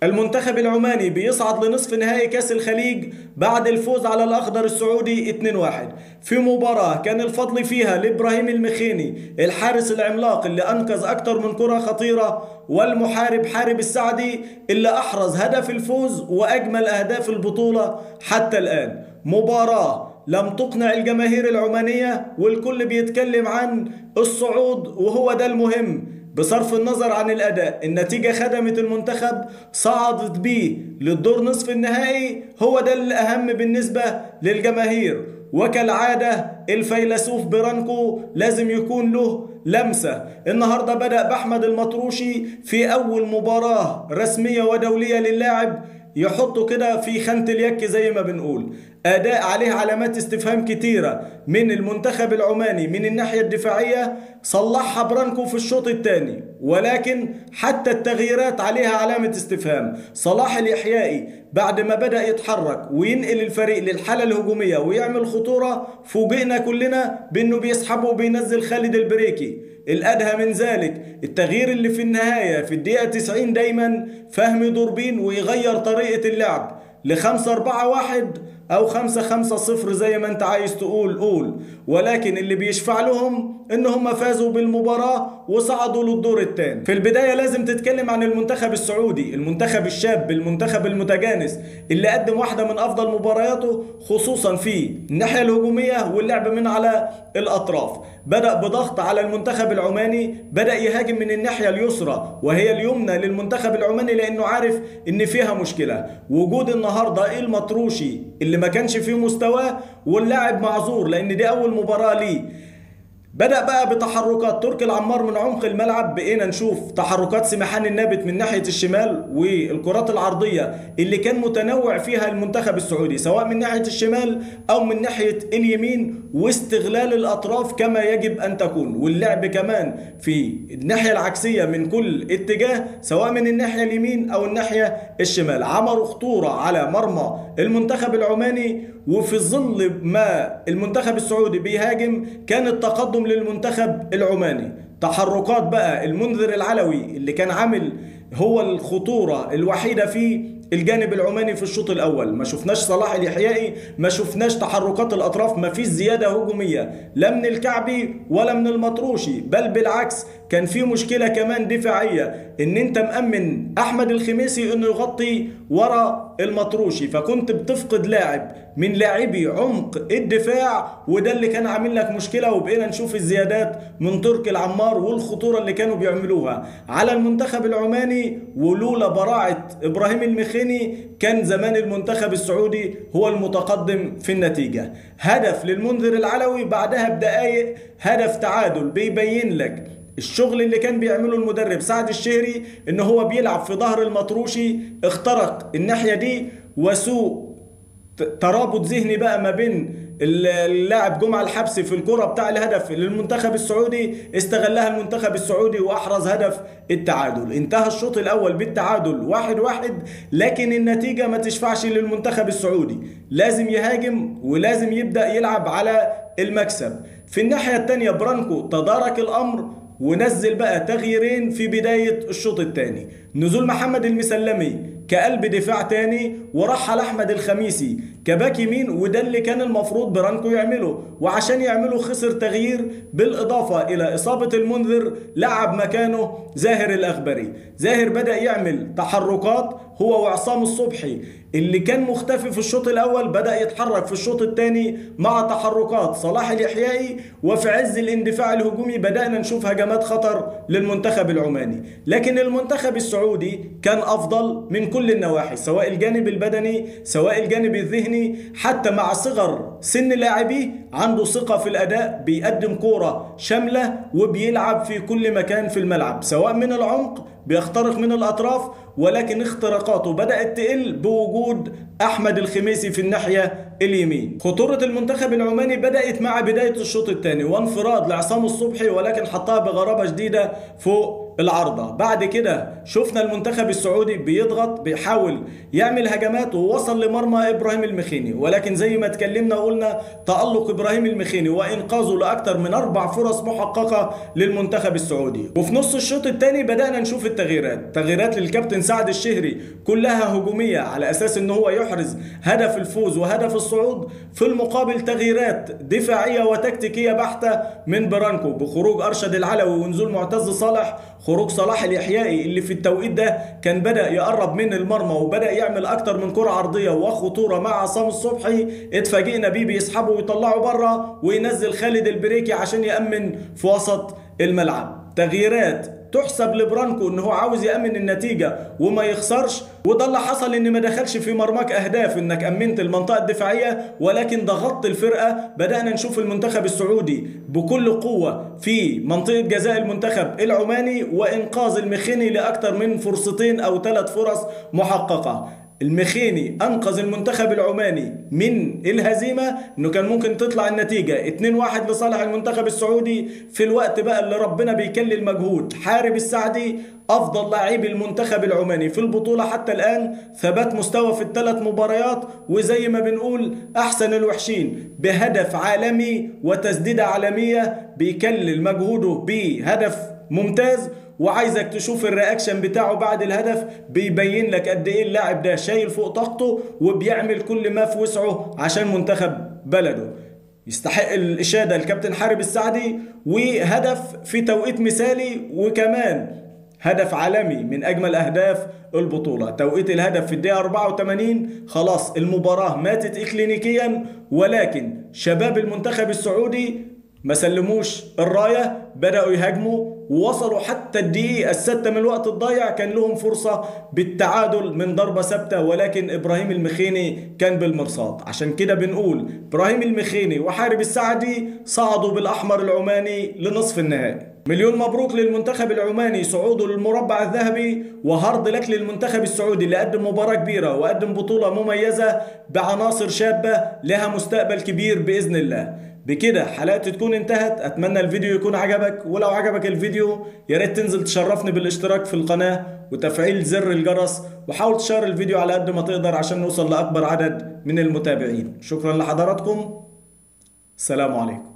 المنتخب العماني بيصعد لنصف نهائي كاس الخليج بعد الفوز على الاخضر السعودي 2-1 في مباراة كان الفضل فيها لابراهيم المخيني الحارس العملاق اللي انقذ اكثر من كرة خطيرة والمحارب حارب السعدي اللي احرز هدف الفوز واجمل اهداف البطولة حتى الان مباراة لم تقنع الجماهير العمانية والكل بيتكلم عن الصعود وهو ده المهم بصرف النظر عن الأداء النتيجة خدمت المنتخب صعدت بيه للدور نصف النهائي هو ده الأهم بالنسبة للجماهير وكالعادة الفيلسوف برانكو لازم يكون له لمسة النهاردة بدأ بأحمد المطروشي في أول مباراة رسمية ودولية للاعب يحطه كده في خانة اليك زي ما بنقول أداء عليه علامات استفهام كتيرة من المنتخب العماني من الناحية الدفاعية صلحها برانكو في الشوط الثاني ولكن حتى التغييرات عليها علامة استفهام صلاح الإحيائي بعد ما بدأ يتحرك وينقل الفريق للحالة الهجومية ويعمل خطورة فوجئنا كلنا بأنه بيسحبه وبينزل خالد البريكي الأدهى من ذلك التغيير اللي في النهاية في الدقيقة 90 دايما فهمي دوربين ويغير طريقة اللعب لخمسة أربعة واحد أو خمسة خمسة صفر زي ما أنت عايز تقول قول ولكن اللي بيشفع لهم إن هم فازوا بالمباراة وصعدوا للدور الثاني في البداية لازم تتكلم عن المنتخب السعودي المنتخب الشاب المنتخب المتجانس اللي قدم واحدة من أفضل مبارياته خصوصا في الناحية الهجومية واللعب من على الأطراف بدأ بضغط على المنتخب العماني بدأ يهاجم من الناحية اليسرى وهي اليمنى للمنتخب العماني لأنه عارف إن فيها مشكلة وجود النهاردة المطروشي اللي ما كانش فيه مستواه واللاعب معذور لأن دي أول مباراة ليه بدأ بقى بتحركات تركي العمار من عمق الملعب بقينا نشوف تحركات سمحان النابت من ناحية الشمال والكرات العرضية اللي كان متنوع فيها المنتخب السعودي سواء من ناحية الشمال أو من ناحية اليمين واستغلال الأطراف كما يجب أن تكون واللعب كمان في الناحية العكسية من كل اتجاه سواء من الناحية اليمين أو الناحية الشمال عملوا خطورة على مرمى المنتخب العماني وفي ظل ما المنتخب السعودي بيهاجم كان التقدم للمنتخب العماني تحركات بقى المنذر العلوي اللي كان عامل هو الخطورة الوحيدة في الجانب العماني في الشوط الاول ما شفناش صلاح اليحيائي ما شفناش تحركات الاطراف ما فيش زياده هجوميه لا من الكعبي ولا من المطروشي بل بالعكس كان في مشكله كمان دفاعيه ان انت مامن احمد الخميسي انه يغطي ورا المطروشي فكنت بتفقد لاعب من لاعبي عمق الدفاع وده اللي كان عامل لك مشكله وبقينا نشوف الزيادات من تركي العمار والخطوره اللي كانوا بيعملوها على المنتخب العماني ولولا براعه ابراهيم المخي كان زمان المنتخب السعودي هو المتقدم في النتيجة هدف للمنذر العلوي بعدها بدقائق هدف تعادل بيبين لك الشغل اللي كان بيعمله المدرب سعد الشهري ان هو بيلعب في ظهر المطروشي اخترق الناحية دي وسوء ترابط ذهني بقى ما بين اللاعب جمعة الحبسي في الكرة بتاع الهدف للمنتخب السعودي استغلها المنتخب السعودي واحرز هدف التعادل انتهى الشوط الاول بالتعادل واحد واحد لكن النتيجة ما تشفعش للمنتخب السعودي لازم يهاجم ولازم يبدأ يلعب على المكسب في الناحية التانية برانكو تدارك الامر ونزل بقى تغييرين في بداية الشوط الثاني نزول محمد المسلمي كقلب دفاع تاني ورحل احمد الخميسي كباك يمين وده اللي كان المفروض برانكو يعمله وعشان يعمله خسر تغيير بالاضافه الى اصابه المنذر لعب مكانه زاهر الاخبري زاهر بدا يعمل تحركات هو وعصام الصبحي اللي كان مختفي في الشوط الاول بدا يتحرك في الشوط الثاني مع تحركات صلاح اليحيائي وفي عز الاندفاع الهجومي بدانا نشوف هجمات خطر للمنتخب العماني لكن المنتخب السعودي كان افضل من كل النواحي سواء الجانب البدني سواء الجانب الذهني حتى مع صغر سن لاعبيه عنده ثقة في الأداء بيقدم كورة شاملة وبيلعب في كل مكان في الملعب سواء من العمق بيخترق من الأطراف ولكن اختراقاته بدأت تقل بوجود أحمد الخميسي في الناحية اليمين خطورة المنتخب العماني بدأت مع بداية الشوط الثاني وانفراد لعصام الصبحي ولكن حطها بغرابة شديدة فوق فوق العارضة بعد كده شفنا المنتخب السعودي بيضغط بيحاول يعمل هجمات ووصل لمرمى إبراهيم المخيني ولكن زي ما اتكلمنا وقلنا تألق إبراهيم المخيني وإنقاذه لأكثر من أربع فرص محققة للمنتخب السعودي وفي نص الشوط الثاني بدأنا نشوف التغييرات تغييرات للكابتن سعد الشهري كلها هجومية على أساس إن هو يحرز هدف الفوز وهدف الصعود في المقابل تغييرات دفاعية وتكتيكية بحتة من برانكو بخروج أرشد العلوي ونزول معتز صالح خروج صلاح الإحيائي اللي في التوقيت ده كان بدأ يقرب من المرمى وبدأ يعمل أكتر من كرة عرضية وخطورة مع عصام الصبحي اتفاجئنا بيه بيسحبه ويطلعه بره وينزل خالد البريكي عشان يأمن في وسط الملعب تغييرات تحسب لبرانكو ان هو عاوز يامن النتيجه وما يخسرش وده اللي حصل ان ما دخلش في مرماك اهداف انك امنت المنطقه الدفاعيه ولكن ضغطت الفرقه بدانا نشوف المنتخب السعودي بكل قوه في منطقه جزاء المنتخب العماني وانقاذ المخيني لاكثر من فرصتين او ثلاث فرص محققه المخيني انقذ المنتخب العماني من الهزيمه انه كان ممكن تطلع النتيجه 2-1 لصالح المنتخب السعودي في الوقت بقى اللي ربنا بيكلل مجهود حارب السعدي افضل لاعبي المنتخب العماني في البطوله حتى الان ثبات مستوى في الثلاث مباريات وزي ما بنقول احسن الوحشين بهدف عالمي وتسديده عالميه بيكلل مجهوده بهدف ممتاز وعايزك تشوف الرياكشن بتاعه بعد الهدف بيبين لك قد ايه اللاعب ده شايل فوق طاقته وبيعمل كل ما في وسعه عشان منتخب بلده يستحق الإشادة الكابتن حارب السعدي وهدف في توقيت مثالي وكمان هدف عالمي من أجمل أهداف البطولة توقيت الهدف في الدقيقة 84 خلاص المباراة ماتت إكلينيكيا ولكن شباب المنتخب السعودي ما سلموش الراية بدأوا يهاجموا ووصلوا حتى الدقيقة الستة من الوقت الضايع كان لهم فرصة بالتعادل من ضربة ثابتة ولكن إبراهيم المخيني كان بالمرصاد عشان كده بنقول إبراهيم المخيني وحارب السعدي صعدوا بالأحمر العماني لنصف النهائي مليون مبروك للمنتخب العماني صعوده للمربع الذهبي وهارد لك للمنتخب السعودي اللي قدم مباراة كبيرة وقدم بطولة مميزة بعناصر شابة لها مستقبل كبير بإذن الله بكده حلقتي تكون انتهت اتمنى الفيديو يكون عجبك ولو عجبك الفيديو يا ريت تنزل تشرفني بالاشتراك في القناه وتفعيل زر الجرس وحاول تشار الفيديو على قد ما تقدر عشان نوصل لاكبر عدد من المتابعين شكرا لحضراتكم السلام عليكم